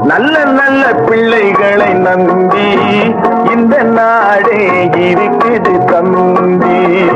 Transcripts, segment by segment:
நல்ல நல்ல பிள்ளைகளை நம்பி இந்த நாடே இருக்குது தம்பி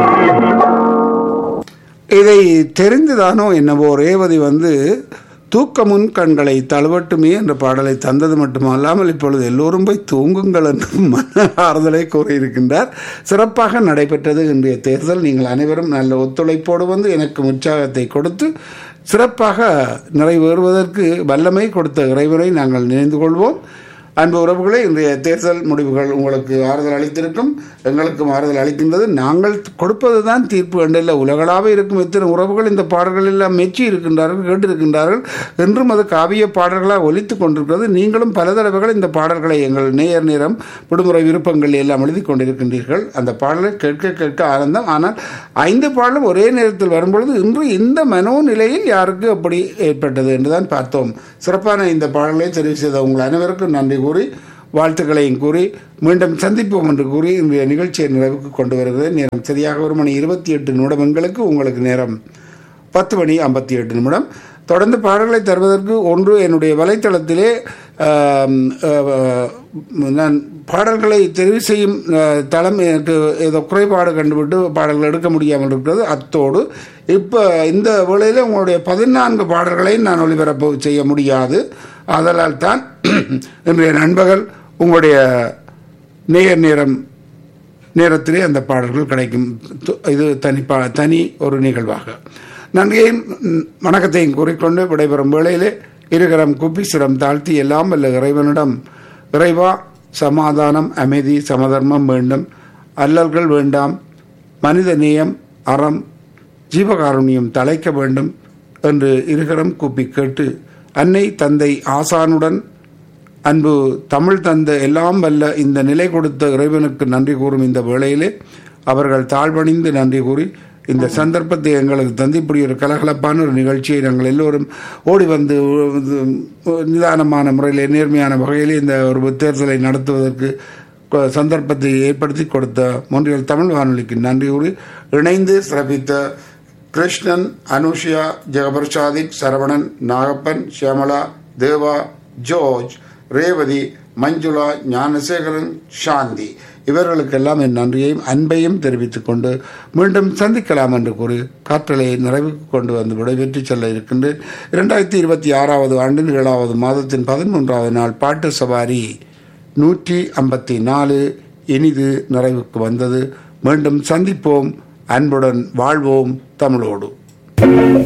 இதை தெரிந்துதானோ என்னவோ ரேவதி வந்து தூக்கமுன் கண்களை தழுவட்டுமே என்ற பாடலை தந்தது மட்டுமல்லாமல் இப்பொழுது எல்லோரும் போய் தூங்குங்கள் என்று மன ஆறுதலை கூறியிருக்கின்றார் சிறப்பாக நடைபெற்றது இன்றைய தேர்தல் நீங்கள் அனைவரும் நல்ல ஒத்துழைப்போடு வந்து எனக்கு உற்சாகத்தை கொடுத்து சிறப்பாக நிறைவேறுவதற்கு வல்லமை கொடுத்த இறைவனை நாங்கள் நினைந்து கொள்வோம் அன்பு உறவுகளே இன்றைய தேர்தல் முடிவுகள் உங்களுக்கு ஆறுதல் அளித்திருக்கும் எங்களுக்கும் ஆறுதல் அளிக்கின்றது நாங்கள் கொடுப்பது தான் தீர்ப்பு கண்டில்ல உலகளாக இருக்கும் இத்தனை உறவுகள் இந்த பாடல்கள் எல்லாம் மெச்சி இருக்கின்றார்கள் கேட்டிருக்கின்றார்கள் என்றும் அது காவிய பாடல்களாக ஒலித்து கொண்டிருக்கிறது நீங்களும் பல தடவைகள் இந்த பாடல்களை எங்கள் நேயர் நேரம் விடுமுறை விருப்பங்கள் எல்லாம் எழுதி கொண்டிருக்கின்றீர்கள் அந்த பாடலை கேட்க கேட்க ஆனந்தம் ஆனால் ஐந்து பாடலும் ஒரே நேரத்தில் வரும்பொழுது இன்று இந்த மனோநிலையில் யாருக்கு அப்படி ஏற்பட்டது என்றுதான் பார்த்தோம் சிறப்பான இந்த பாடலை தெரிவு செய்த உங்கள் அனைவருக்கும் நன்றி கூறி வாழ்த்துக்களையும் கூறி மீண்டும் சந்திப்போம் என்று கூறி இன்றைய நிகழ்ச்சியை நிறைவுக்கு கொண்டு வருகிறது நேரம் சரியாக ஒரு மணி இருபத்தி எட்டு நிமிடங்களுக்கு உங்களுக்கு நேரம் பத்து மணி ஐம்பத்தி எட்டு நிமிடம் தொடர்ந்து பாடல்களை தருவதற்கு ஒன்று என்னுடைய வலைத்தளத்திலே ஆம், ஆஹ், நான் பாடல்களை தெரிவு செய்யும் ஆஹ், தளம் எனக்கு ஏதோ குறைபாடு கண்டுபிட்டு பாடல்கள் எடுக்க முடியாமல் இருக்கிறது அத்தோடு இப்போ இந்த வேளையில் உங்களுடைய பதினான்கு பாடல்களை நான் ஒளிபரப்பு செய்ய முடியாது அதனால் தான் இன்றைய நண்பகல் உங்களுடைய நேயர் நேரம் நேரத்திலே அந்த பாடல்கள் கிடைக்கும் து- இது தனி பா தனி ஒரு நிகழ்வாக நன்றியையும் ம், வணக்கத்தையும் கூறிக்கொண்டு விடைபெறும் வேளையிலே இருகரம் குப்பி சிரம் தாழ்த்தி எல்லாம் வல்ல இறைவனிடம் இறைவா சமாதானம் அமைதி சமதர்மம் வேண்டும் அல்லல்கள் வேண்டாம் மனித நேயம் அறம் ஜீவகாருண்யம் தலைக்க வேண்டும் என்று இருகரம் கூப்பி கேட்டு அன்னை தந்தை ஆசானுடன் அன்பு தமிழ் தந்த எல்லாம் வல்ல இந்த நிலை கொடுத்த இறைவனுக்கு நன்றி கூறும் இந்த வேளையிலே அவர்கள் தாழ்வணிந்து நன்றி கூறி இந்த சந்தர்ப்பத்தை எங்களுக்கு தந்து இப்படி ஒரு கலகலப்பான ஒரு நிகழ்ச்சியை நாங்கள் எல்லோரும் ஓடி வந்து அஹ், நிதானமான முறையில் நேர்மையான வகையிலே இந்த ஒரு தேர்தலை நடத்துவதற்கு கொ- சந்தர்ப்பத்தை ஏற்படுத்தி கொடுத்த மொன்றியல் தமிழ் வானொலிக்கு நன்றி கூறி இணைந்து சிறப்பித்த கிருஷ்ணன் அனுஷியா ஜெகபர் சாதிக் சரவணன் நாகப்பன் ஷியாமலா தேவா ஜோர்ஜ் ரேவதி மஞ்சுளா ஞானசேகரன் சாந்தி இவர்களுக்கெல்லாம் என் நன்றியையும் அன்பையும் தெரிவித்துக் கொண்டு மீண்டும் சந்திக்கலாம் என்று கூறி காற்றலை நிறைவுக்கு கொண்டு வந்து விடைபெற்று செல்ல இருக்கின்றேன் இரண்டாயிரத்தி இருபத்தி ஆறாவது ஆண்டின் ஏழாவது மாதத்தின் பதிமூன்றாவது நாள் பாட்டு சவாரி நூற்றி ஐம்பத்தி நாலு இனிது நிறைவுக்கு வந்தது மீண்டும் சந்திப்போம் அன்புடன் வாழ்வோம் தமிழோடு